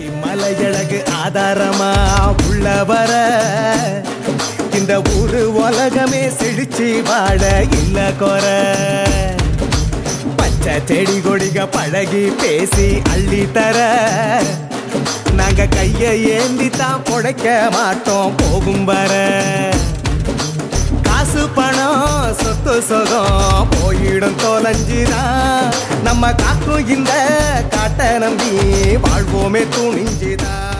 உச்சி மலையழகு ஆதாரமா உள்ள வர இந்த ஊரு உலகமே செழிச்சு வாழ இல்ல குற பச்சை செடி கொடிக பழகி பேசி அள்ளி தர நாங்க கைய ஏந்தி தான் பொழைக்க மாட்டோம் போகும் வர காசு பணம் சொத்து சுகம் போயிடும் தொலைஞ்சுதான் நம்ம காக்கும் இந்த காட்ட நம்பி வாழ்வோமே துணிஞ்சுதான்